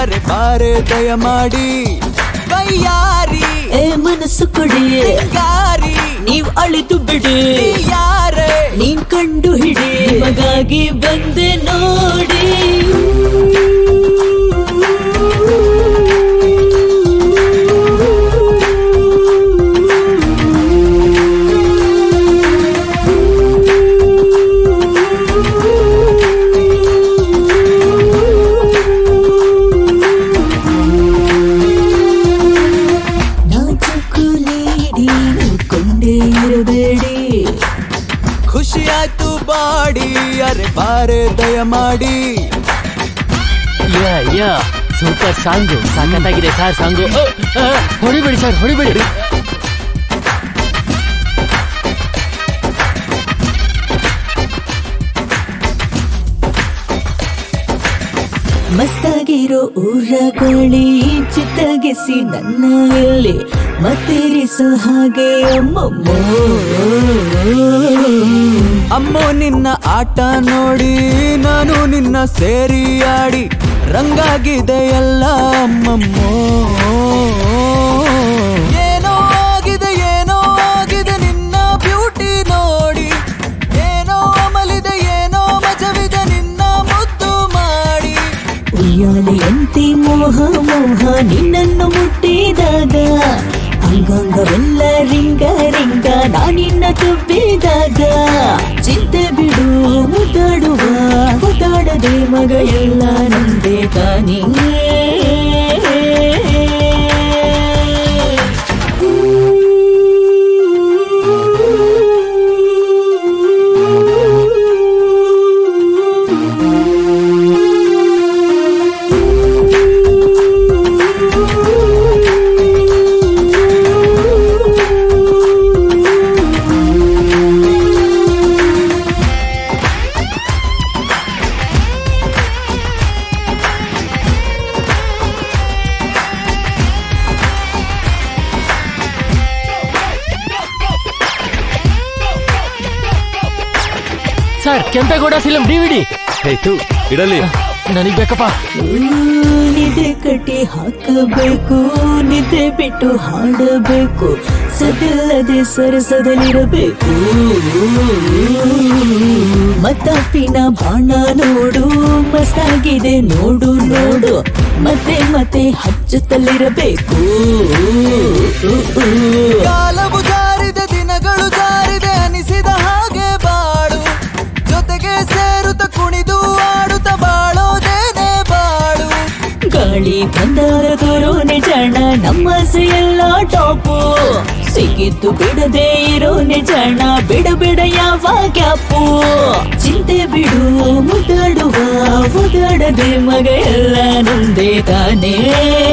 ಅರೆ ಬಾರೆ ದಯ ಮಾಡಿ ಬೈಯಾರಿ ಏ ಮನಸ್ಸು ಕೊಡಿ ಗಾರಿ ನೀವ್ ಅಳಿದು ಬಿಡಿ ನೀ ಯಾರೇ ನೀನ್ ಕಂಡು ಹಿಡಿ ನಿಮಗಾಗಿ ಬಂದೆ ನೋಡಿ ನಾಚಕು ನೀಡಿ ಕೊಂಡೇ ಇರಬೇಡಿ ಖುಷಿ ಆಯ್ತು ಬಾಡಿ ಅರೆ ಬಾರೆ ದಯ ಮಾಡಿ ಯಾ ಯಾ ಸೂಪರ್ ಸಾಂಗು ಸಖತ್ತಾಗಿದೆ ಸರ್ ಸಾಂಗು ಅ, ಅ, ಹೊಡಿಬೇಡಿ ಸರ್ ಹೊಡಿಬೇಡಿ ಮಸ್ತಾಗಿರೋ ಊರಗಳಿ ಚಿತ್ತಗಿಸಿ ನನ್ನ ಇಲ್ಲಿ ಮತ್ತಿರಿಸೋ ಹಾಗೆ ಅಮ್ಮಮ್ಮೋ ಅಮ್ಮೋ ನಿನ್ನ ಆಟ ನೋಡಿ ನಾನು ನಿನ್ನ ಸೇರಿ ಆಡಿ ರಂಗಾಗಿದೆ ಎಲ್ಲ ಅಮ್ಮಮ್ಮೋ ಏನೋ ಆಗಿದೆ ಏನೋ ಆಗಿದೆ ನಿನ್ನ ಬ್ಯೂಟಿ ನೋಡಿ ಏನೋ ಅಮಲಿದೆ ಏನೋ ಮಜವಿದೆ ನಿನ್ನ ಮುದ್ದು ಮಾಡಿ ಉಯ್ಯಾಲೆಯಂತೆ ಮೋಹ ಮೋಹ ನಿನ್ನನ್ನು ಮುಟ್ಟಿದಾಗ ಅಂಗಾಂಗವೆಲ್ಲ ರಿಂಗ ರಿಂಗ ನಾನಿನ್ನ ತಪ್ಪಿದಾಗ ಚಿಂತೆ ಬಿಡು ಮುದ್ದಾಡುವ ಮುದ್ದಾಡದೆ ಮಗ ಎಲ್ಲ ನಂದೇ ತಾನೇ ಸರ್ ಕೆಂಪೇಗೌಡ ಫಿಲಂ ಡಿವಿಡಿ ಆಯ್ತು ಇಡಲಿ ನನಗ್ ಬೇಕಪ್ಪ ನಿದ್ದೆ ಕಟ್ಟಿ ಹಾಕಬೇಕು ನಿದ್ದೆ ಬಿಟ್ಟು ಹಾಡಬೇಕು ಸದಿಲ್ಲದೆ ಸರಸದಲ್ಲಿರಬೇಕು ಮತ್ತಪ್ಪಿನ ಬಾಣ ನೋಡು ಮಸ್ತಾಗಿದೆ ನೋಡು ನೋಡು ಮತ್ತೆ ಮತ್ತೆ ಹಚ್ಚುತ್ತಲಿರಬೇಕು ಕಾಲವು ಜಾರಿದೆ ದಿನಗಳು ಜಾರಿದೆ ಅನಿಸಿದ ಹಾಗೆ ಬಾಳು ಜೊತೆಗೆ ಸೇರುತ್ತ ಕುಣಿದು ಆಡುತ್ತ ಬಾಳೋದೇನೆ ಬಾಳು ಗಾಳಿ ಬಂದಾಗ ತೋರೋನೆ ಜಾಣ ನಮ್ಮ ಎಲ್ಲ ಟಾಪು ಸಿಕ್ಕಿದ್ದು ಬಿಡದೆ ಇರೋನೆ ಜಾಣ ಬಿಡ ಬಿಡ ಯಾವ ಗ್ಯಾಪು ಚಿಂತೆ ಬಿಡು ಮುದ್ದಾಡುವ ಮುದ್ದಾಡದೆ ಮಗ ಎಲ್ಲ ನೊಂದೇ ತಾನೇ